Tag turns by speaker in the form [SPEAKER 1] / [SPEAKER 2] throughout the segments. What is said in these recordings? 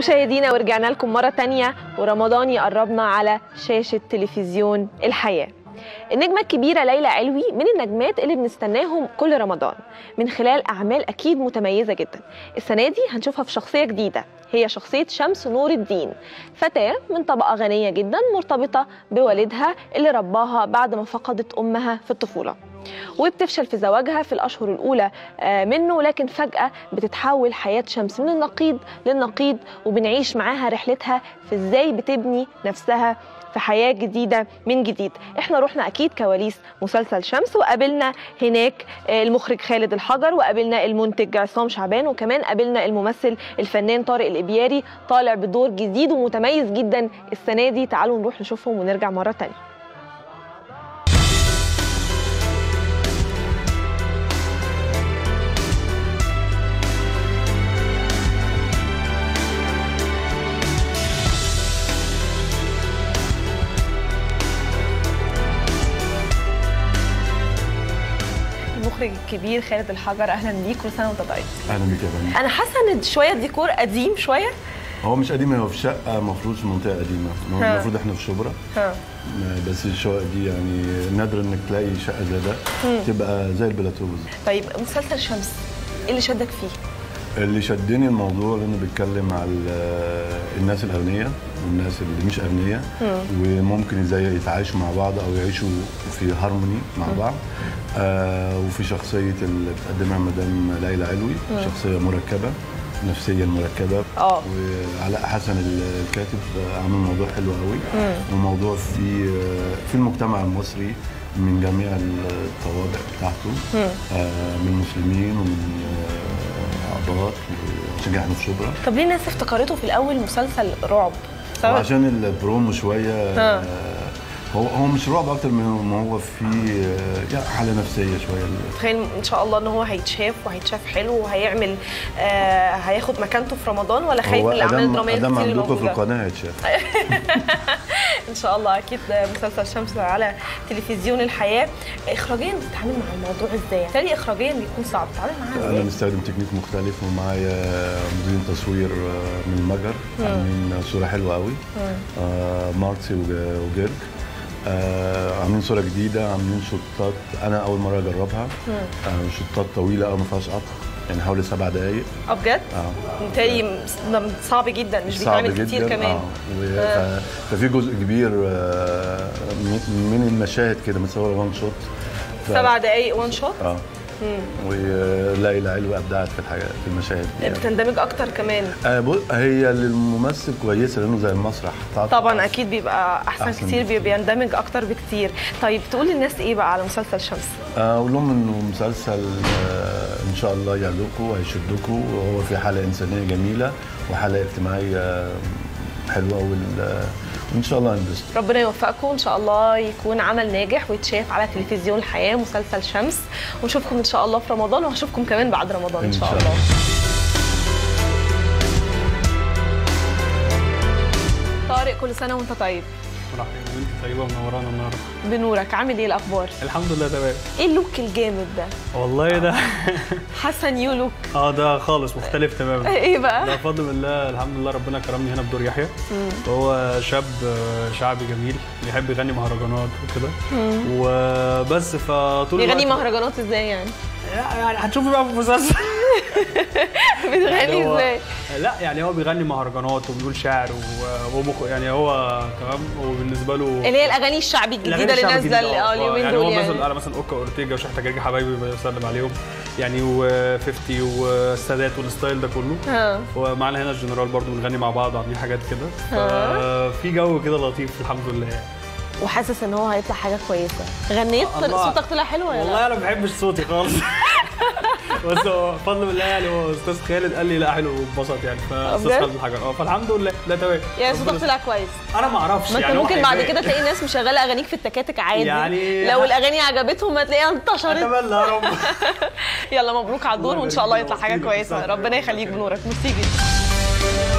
[SPEAKER 1] مشاهدينا ورجعنا لكم مرة تانية ورمضان يقربنا على شاشة تلفزيون الحياة النجمة الكبيرة ليلى علوي من النجمات اللي بنستناهم كل رمضان من خلال أعمال أكيد متميزة جدا السنة دي هنشوفها في شخصية جديدة هي شخصية شمس نور الدين فتاة من طبقة غنية جدا مرتبطة بوالدها اللي رباها بعد ما فقدت أمها في الطفولة وبتفشل في زواجها في الأشهر الأولى آه، منه لكن فجأة بتتحول حياة شمس من النقيض للنقيض وبنعيش معاها رحلتها في إزاي بتبني نفسها في حياة جديدة من جديد احنا رحنا أكيد كواليس مسلسل شمس وقابلنا هناك آه، المخرج خالد الحجر وقابلنا المنتج عصام شعبان وكمان قابلنا الممثل الفنان طارق الإبياري طالع بدور جديد ومتميز جدا السنة دي تعالوا نروح نشوفهم ونرجع مرة تانية المخرج الكبير خالد الحجر اهلا بيك كل سنه وانت طيب
[SPEAKER 2] اهلا بك يا فندم
[SPEAKER 1] انا حاسه ان شويه الديكور قديم شويه
[SPEAKER 2] هو مش قديم هو في شقه مفروض في منطقه قديمه هو
[SPEAKER 1] ها.
[SPEAKER 2] المفروض احنا في شبرا
[SPEAKER 1] ها
[SPEAKER 2] بس الشقق دي يعني نادر انك تلاقي شقه زي ده تبقى زي البلاتو بالظبط
[SPEAKER 1] طيب مسلسل شمس ايه اللي شدك فيه
[SPEAKER 2] اللي شدني الموضوع لانه بيتكلم على ال- الناس الاغنياء والناس اللي مش اغنياء وممكن ازاي يتعايشوا مع بعض او يعيشوا في هارموني مع بعض آه وفي شخصيه اللي بتقدمها مدام ليلى علوي شخصيه مركبه نفسيا مركبه
[SPEAKER 1] اه
[SPEAKER 2] وعلاء حسن الكاتب عامل موضوع حلو قوي وموضوع في في المجتمع المصري من جميع الطوابع بتاعته آه، من مسلمين ومن آه، عبارات عشان احنا في شبرا
[SPEAKER 1] طب ليه الناس افتكرته في الاول مسلسل رعب سبب
[SPEAKER 2] وعشان البرومو شويه
[SPEAKER 1] ها.
[SPEAKER 2] آه، هو هو مش رعب اكتر من ما هو في آه، يعني حاله نفسيه شويه
[SPEAKER 1] تخيل ان شاء الله ان هو هيتشاف وهيتشاف حلو وهيعمل آه هياخد مكانته في رمضان ولا خايف
[SPEAKER 2] هو
[SPEAKER 1] من الاعمال
[SPEAKER 2] ادام
[SPEAKER 1] الدراميه
[SPEAKER 2] ادام
[SPEAKER 1] الكتير اللي
[SPEAKER 2] عندكم في
[SPEAKER 1] موجوده
[SPEAKER 2] القناه هيتشاف
[SPEAKER 1] ان شاء الله اكيد مسلسل شمس على تلفزيون الحياه اخراجيا بتتعامل مع الموضوع ازاي؟ بالتالي اخراجيا بيكون صعب تتعامل معاه
[SPEAKER 2] انا
[SPEAKER 1] ازاي؟
[SPEAKER 2] مستخدم تكنيك مختلف ومعايا مدير تصوير آه، من المجر عاملين صوره حلوه قوي آه، ماركسي وج- وجيرج آه، عاملين صوره جديده عاملين شطات انا اول مره اجربها آه، شطات طويله قوي ما فيهاش قطع يعني حوالي سبع دقائق
[SPEAKER 1] اه بجد؟
[SPEAKER 2] اه
[SPEAKER 1] بالتالي صعب جدا مش
[SPEAKER 2] صعب
[SPEAKER 1] بيتعمل كتير
[SPEAKER 2] جدا
[SPEAKER 1] كمان
[SPEAKER 2] آه. و- ف- ففي جزء كبير آه، من من المشاهد كده متصوره وان شوت ف-
[SPEAKER 1] سبع دقايق وان شوت
[SPEAKER 2] اه وليلى علوي ابدعت في الحاجات في المشاهد دي يعني.
[SPEAKER 1] بتندمج اكتر كمان
[SPEAKER 2] آه، بص، هي للممثل كويسه لانه زي المسرح بتاعته.
[SPEAKER 1] طبعا اكيد بيبقى احسن,
[SPEAKER 2] أحسن
[SPEAKER 1] كتير
[SPEAKER 2] بكتير.
[SPEAKER 1] بيندمج اكتر بكتير طيب تقول للناس ايه بقى على مسلسل شمس
[SPEAKER 2] آه، اقول لهم انه مسلسل آه، ان شاء الله يعجبكم وهيشدكم وهو في حاله انسانيه جميله وحاله اجتماعيه حلوه وال- وان شاء الله ننبسط
[SPEAKER 1] ربنا يوفقكم ان شاء الله يكون عمل ناجح ويتشاف على تلفزيون الحياه مسلسل شمس ونشوفكم ان شاء الله في رمضان وهشوفكم كمان بعد رمضان ان
[SPEAKER 2] إن
[SPEAKER 1] شاء
[SPEAKER 2] شاء
[SPEAKER 1] الله
[SPEAKER 2] الله.
[SPEAKER 1] طارق كل سنه وانت طيب
[SPEAKER 3] مرحبا وانت طيبه منورانا النهارده
[SPEAKER 1] بنورك عامل ايه الاخبار
[SPEAKER 3] الحمد لله تمام
[SPEAKER 1] ايه اللوك الجامد ده
[SPEAKER 3] والله ده
[SPEAKER 1] حاسه نيو لوك
[SPEAKER 3] اه ده خالص مختلف تماما
[SPEAKER 1] ايه
[SPEAKER 3] لا
[SPEAKER 1] بقى
[SPEAKER 3] بفضل الله الحمد لله ربنا كرمني هنا بدور يحيى هو شاب آه، شعبي جميل بيحب يغني مهرجانات وكده وبس فطول
[SPEAKER 1] بيغني
[SPEAKER 3] الوقت-
[SPEAKER 1] مهرجانات ازاي يعني
[SPEAKER 3] يعني هتشوفي بقى في المسلسل
[SPEAKER 1] بتغني
[SPEAKER 3] يعني هو-
[SPEAKER 1] ازاي
[SPEAKER 3] لا يعني هو بيغني مهرجانات وبيقول شعر و- ومخ يعني هو تمام وبالنسبه له
[SPEAKER 1] اللي هي الاغاني الشعبي الجديده اللي
[SPEAKER 3] الأغاني
[SPEAKER 1] نازله
[SPEAKER 3] الشعبي
[SPEAKER 1] اه
[SPEAKER 3] الجديدة،
[SPEAKER 1] اليومين
[SPEAKER 3] يعني
[SPEAKER 1] دول
[SPEAKER 3] هو
[SPEAKER 1] يعني
[SPEAKER 3] مثلا انا مثلا اوكا اورتيجا وشحته جرجي حبايبي بسلم عليهم يعني و50 والسادات والستايل ده كله
[SPEAKER 1] ها
[SPEAKER 3] ومعانا هنا الجنرال برضو بنغني مع بعض وعاملين حاجات كده
[SPEAKER 1] ها.
[SPEAKER 3] ففي جو كده لطيف الحمد لله يعني
[SPEAKER 1] وحاسس ان هو هيطلع حاجه كويسه غنيت طل...
[SPEAKER 3] الله.
[SPEAKER 1] صوتك طلع حلو ولا لا
[SPEAKER 3] والله انا ما بحبش صوتي خالص بس هو بفضل الله يعني هو استاذ خالد قال لي لا حلو واتبسط يعني فاستاذ
[SPEAKER 1] بجد؟
[SPEAKER 3] خالد الحجر اه فالحمد لله لا تمام
[SPEAKER 1] يعني
[SPEAKER 3] ربنا
[SPEAKER 1] صوتك طلع كويس
[SPEAKER 3] انا ما اعرفش
[SPEAKER 1] ما انت
[SPEAKER 3] يعني هو
[SPEAKER 1] ممكن بعد
[SPEAKER 3] هيبان.
[SPEAKER 1] كده تلاقي ناس مشغله اغانيك في التكاتك عادي
[SPEAKER 3] يعني-
[SPEAKER 1] لو الاغاني عجبتهم هتلاقيها انتشرت
[SPEAKER 3] اتمنى يا رب
[SPEAKER 1] يلا مبروك على الدور
[SPEAKER 3] الله
[SPEAKER 1] وان شاء الله
[SPEAKER 3] يبارك
[SPEAKER 1] يطلع
[SPEAKER 3] فيك.
[SPEAKER 1] حاجه
[SPEAKER 3] وفينا
[SPEAKER 1] كويسه
[SPEAKER 3] وفينا.
[SPEAKER 1] ربنا يخليك بنورك ميرسي جدا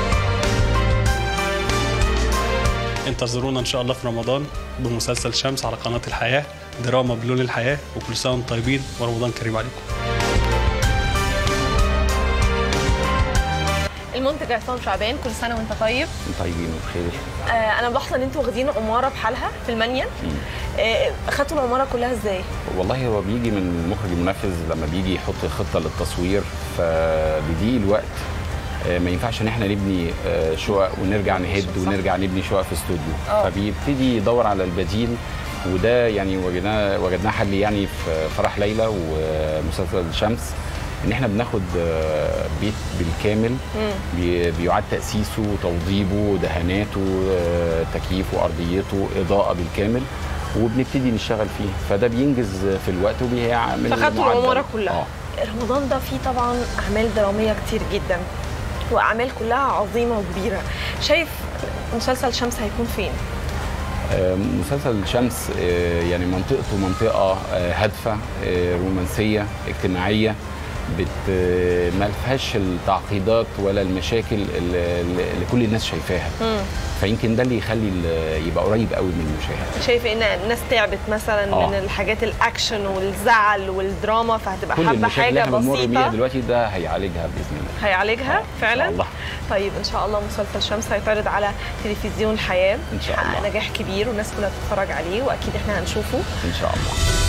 [SPEAKER 3] انتظرونا ان شاء الله في رمضان بمسلسل شمس على قناه الحياه دراما بلون الحياه وكل سنه وانتم طيبين ورمضان كريم عليكم
[SPEAKER 1] المنتج عصام شعبان كل سنه وانت طيب
[SPEAKER 4] طيبين وبخير
[SPEAKER 1] آه انا بلاحظ ان انتوا واخدين عماره بحالها في المنيل آه خدتوا العماره كلها ازاي
[SPEAKER 4] والله هو بيجي من المخرج المنفذ لما بيجي يحط خطه للتصوير فبيضيق الوقت آه، ما ينفعش ان احنا نبني آه، شقق ونرجع نهد
[SPEAKER 1] صح.
[SPEAKER 4] ونرجع نبني شقق في استوديو
[SPEAKER 1] آه.
[SPEAKER 4] فبيبتدي يدور على البديل وده يعني وجدناه وجدناه حل يعني في فرح ليلى ومسلسل شمس ان احنا بناخد آه، بيت بالكامل بي- بيعاد تاسيسه توضيبه دهاناته آه، تكييفه ارضيته اضاءه بالكامل وبنبتدي نشتغل فيه فده بينجز في الوقت وبيعمل
[SPEAKER 1] فخدتوا
[SPEAKER 4] معدل.
[SPEAKER 1] العماره كلها
[SPEAKER 4] اه
[SPEAKER 1] رمضان ده فيه طبعا اعمال دراميه كتير جدا واعمال كلها عظيمه وكبيره شايف مسلسل شمس هيكون فين
[SPEAKER 4] آه، مسلسل شمس آه، يعني منطقته منطقة آه، هادفة آه، رومانسية اجتماعية بت آه، ما فيهاش التعقيدات ولا المشاكل اللي اللي كل الناس شايفاها فيمكن ده اللي يخلي ال- يبقى قريب قوي من المشاهد
[SPEAKER 1] شايف ان الناس تعبت مثلا
[SPEAKER 4] آه.
[SPEAKER 1] من الحاجات الاكشن والزعل والدراما فهتبقى
[SPEAKER 4] كل
[SPEAKER 1] حابه
[SPEAKER 4] المشاكل
[SPEAKER 1] حاجه
[SPEAKER 4] اللي احنا بنمر بيها
[SPEAKER 1] بسيطه
[SPEAKER 4] دلوقتي ده هيعالجها باذن الله
[SPEAKER 1] هيعالجها
[SPEAKER 4] آه، إن
[SPEAKER 1] فعلا
[SPEAKER 4] شاء الله.
[SPEAKER 1] طيب ان شاء الله مسلسل شمس هيتعرض على تلفزيون الحياه
[SPEAKER 4] إن شاء
[SPEAKER 1] حقق
[SPEAKER 4] الله.
[SPEAKER 1] نجاح كبير والناس كلها تتفرج عليه واكيد احنا هنشوفه
[SPEAKER 4] ان شاء الله